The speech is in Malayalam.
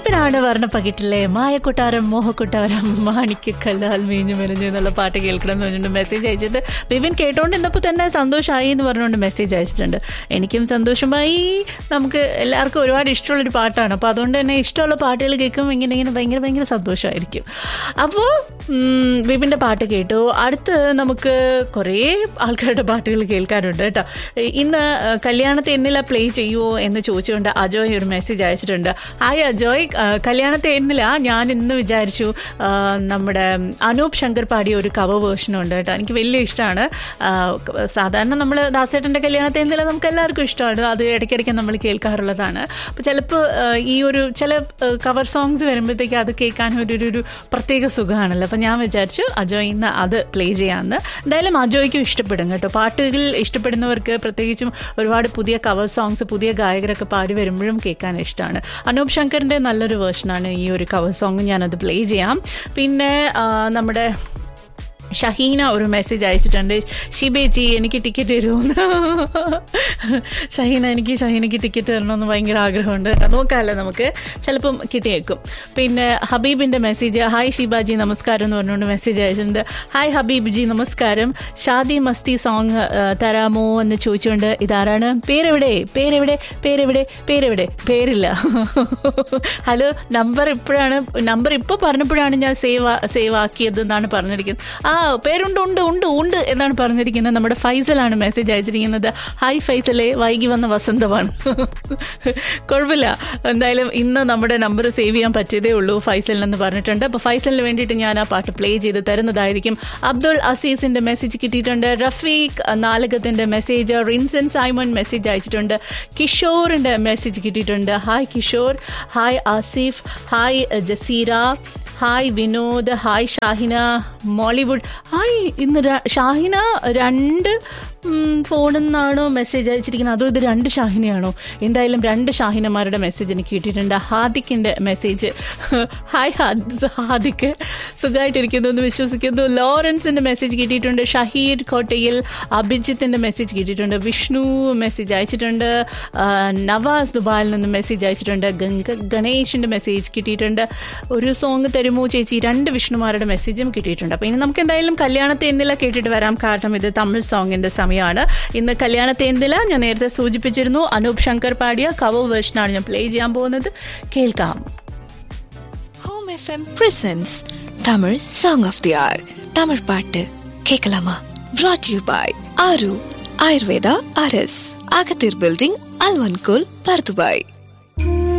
വിപിനാണ് വർണ്ണ പകിട്ടിലെ മായക്കൊട്ടാരം മോഹക്കൊട്ടാരം മാണിക്ക് കല്ലാൽ മീഞ്ഞു മെനഞ്ഞു എന്നുള്ള പാട്ട് കേൾക്കണം എന്ന് പറഞ്ഞിട്ട് മെസ്സേജ് അയച്ചത് വിപിൻ കേട്ടോണ്ടിരുന്നപ്പോൾ തന്നെ സന്തോഷമായി എന്ന് പറഞ്ഞുകൊണ്ട് മെസ്സേജ് അയച്ചിട്ടുണ്ട് എനിക്കും സന്തോഷമായി നമുക്ക് എല്ലാവർക്കും ഒരുപാട് ഇഷ്ടമുള്ളൊരു പാട്ടാണ് അപ്പോൾ അതുകൊണ്ട് തന്നെ ഇഷ്ടമുള്ള പാട്ടുകൾ കേൾക്കുമ്പോൾ ഇങ്ങനെ ഇങ്ങനെ ഭയങ്കര ഭയങ്കര സന്തോഷമായിരിക്കും അപ്പോൾ വിപിൻ്റെ പാട്ട് കേട്ടു അടുത്ത് നമുക്ക് കുറേ ആൾക്കാരുടെ പാട്ടുകൾ കേൾക്കാനുണ്ട് കേട്ടോ ഇന്ന് കല്യാണത്തെ എന്നില പ്ലേ ചെയ്യുമോ എന്ന് ചോദിച്ചുകൊണ്ട് അജോയ് ഒരു മെസ്സേജ് അയച്ചിട്ടുണ്ട് ഹായ് അജോയ് കല്യാണത്തെ എന്നില ഞാൻ ഇന്ന് വിചാരിച്ചു ആ, നമ്മുടെ അനൂപ് ശങ്കർ പാടിയ ഒരു കവർ വേർഷൻ ഉണ്ട് കേട്ടോ എനിക്ക് വലിയ ഇഷ്ടമാണ് സാധാരണ നമ്മൾ ദാസേട്ടൻ്റെ കല്യാണത്തെ എന്നില നമുക്ക് എല്ലാവർക്കും ഇഷ്ടമാണ് അത് ഇടയ്ക്കിടയ്ക്ക് നമ്മൾ കേൾക്കാറുള്ളതാണ് അപ്പോൾ ചിലപ്പോൾ ഈ ഒരു ചില കവർ സോങ്സ് വരുമ്പോഴത്തേക്ക് അത് കേൾക്കാൻ ഒരു ഒരു- ഒരു പ്രത്യേക സുഖമാണല്ലോ അപ്പം ഞാൻ വിചാരിച്ചു അജോയ് ഇന്ന് അത് പ്ലേ ചെയ്യാമെന്ന് എന്തായാലും അജോയ്ക്കും ഇഷ്ടപ്പെടും കേട്ടോ പാട്ടുകൾ ഇഷ്ടപ്പെടുന്നവർക്ക് പ്രത്യേകിച്ചും ഒരുപാട് പുതിയ കവർ സോങ്സ് പുതിയ ഗായകരൊക്കെ പാടി വരുമ്പോഴും കേൾക്കാൻ ഇഷ്ടമാണ് അനൂപ് ശങ്കറിൻ്റെ നല്ലൊരു വേർഷനാണ് ഈ ഒരു കവർ സോങ് ഞാനത് പ്ലേ ചെയ്യാം പിന്നെ ആ, നമ്മുടെ ഷഹീന ഒരു മെസ്സേജ് അയച്ചിട്ടുണ്ട് ഷിബേച്ചി എനിക്ക് ടിക്കറ്റ് തരുമെന്ന് ഷഹീന എനിക്ക് ഷഹീനയ്ക്ക് ടിക്കറ്റ് തരണമെന്ന് ഭയങ്കര ആഗ്രഹമുണ്ട് നോക്കാമല്ലോ നമുക്ക് ചിലപ്പം കിട്ടിയേക്കും പിന്നെ ഹബീബിൻ്റെ മെസ്സേജ് ഹായ് ഷിബാജി നമസ്കാരം എന്ന് പറഞ്ഞുകൊണ്ട് മെസ്സേജ് അയച്ചിട്ടുണ്ട് ഹായ് ഹബീബ് ജി നമസ്കാരം ഷാദി മസ്തി സോങ് തരാമോ എന്ന് ചോദിച്ചുകൊണ്ട് ഇതാരാണ് പേരെവിടെ പേരെവിടെ പേരെവിടെ പേരെവിടെ പേരില്ല ഹലോ നമ്പർ ഇപ്പോഴാണ് നമ്പർ ഇപ്പോൾ പറഞ്ഞപ്പോഴാണ് ഞാൻ സേവ് സേവ് ആക്കിയത് എന്നാണ് പറഞ്ഞിരിക്കുന്നത് ആ പേരുണ്ട് ഉണ്ട് ഉണ്ട് ഉണ്ട് എന്നാണ് പറഞ്ഞിരിക്കുന്നത് നമ്മുടെ ഫൈസലാണ് മെസ്സേജ് അയച്ചിരിക്കുന്നത് ഹായ് ഫൈസലെ വൈകി വന്ന വസന്തമാണ് കുഴപ്പമില്ല എന്തായാലും ഇന്ന് നമ്മുടെ നമ്പർ സേവ് ചെയ്യാൻ പറ്റിയതേ ഉള്ളൂ ഫൈസലിനെന്ന് പറഞ്ഞിട്ടുണ്ട് അപ്പോൾ ഫൈസലിന് വേണ്ടിയിട്ട് ഞാൻ ആ പാട്ട് പ്ലേ ചെയ്ത് തരുന്നതായിരിക്കും അബ്ദുൾ അസീസിന്റെ മെസ്സേജ് കിട്ടിയിട്ടുണ്ട് റഫീഖ് നാലകത്തിന്റെ മെസ്സേജ് റിൻസൻ സൈമൺ മെസ്സേജ് അയച്ചിട്ടുണ്ട് കിഷോറിന്റെ മെസ്സേജ് കിട്ടിയിട്ടുണ്ട് hi Kishore hi Asif hi Jaseera hi Vinod hi Shahina Mollywood hi ഇന്ന് ര- ഷാഹിന രണ്ട് ഉം, ഫോണിൽ നിന്നാണോ മെസ്സേജ് അയച്ചിരിക്കുന്നത് അതോ ഇത് രണ്ട് ഷാഹിനയാണോ എന്തായാലും രണ്ട് ഷാഹിനമാരുടെ മെസ്സേജ് എനിക്ക് കിട്ടിയിട്ടുണ്ട് ഹാദിക്കിൻ്റെ മെസ്സേജ് ഹായ് ഹാദ് ഹാദിക്ക് സുഖമായിട്ടിരിക്കുന്നു എന്ന് വിശ്വസിക്കുന്നു ലോറൻസിൻ്റെ മെസ്സേജ് കിട്ടിയിട്ടുണ്ട് ഷഹീർ കോട്ടയിൽ അഭിജിത്തിൻ്റെ മെസ്സേജ് കിട്ടിയിട്ടുണ്ട് വിഷ്ണു മെസ്സേജ് അയച്ചിട്ടുണ്ട് ആ, നവാസ് ദുബായിൽ നിന്ന് മെസ്സേജ് അയച്ചിട്ടുണ്ട് ഗംഗ ഗണേഷിൻ്റെ മെസ്സേജ് കിട്ടിയിട്ടുണ്ട് ഒരു സോങ് തരുമോ ചേച്ചി രണ്ട് വിഷ്ണുമാരുടെ മെസ്സേജും കിട്ടിയിട്ടുണ്ട് അപ്പോൾ ഇനി നമുക്ക് എന്തായാലും കല്യാണത്തെ എന്നില കേട്ടിട്ട് വരാം കാരണം ഇത് തമിഴ് സോങ്ങിൻ്റെ സമയമാണ് ഇന്ന് കല്യാണത്തെ എന്നില ഞാൻ നേരത്തെ സൂചിപ്പിച്ചിരുന്നു അനൂപ് ശങ്കർ പാടിയ കവർ വേർഷനാണ് ഞാൻ പ്ലേ ചെയ്യാൻ പോകുന്നത് കേൾക്കാം home FM presents Tamil song of the hour Tamil பாட்டு கேட்கலாமா brought you by Aaru Ayurveda RS அகத்தீர் பில்டிங் அல்வன்கோல் பர்துபாய்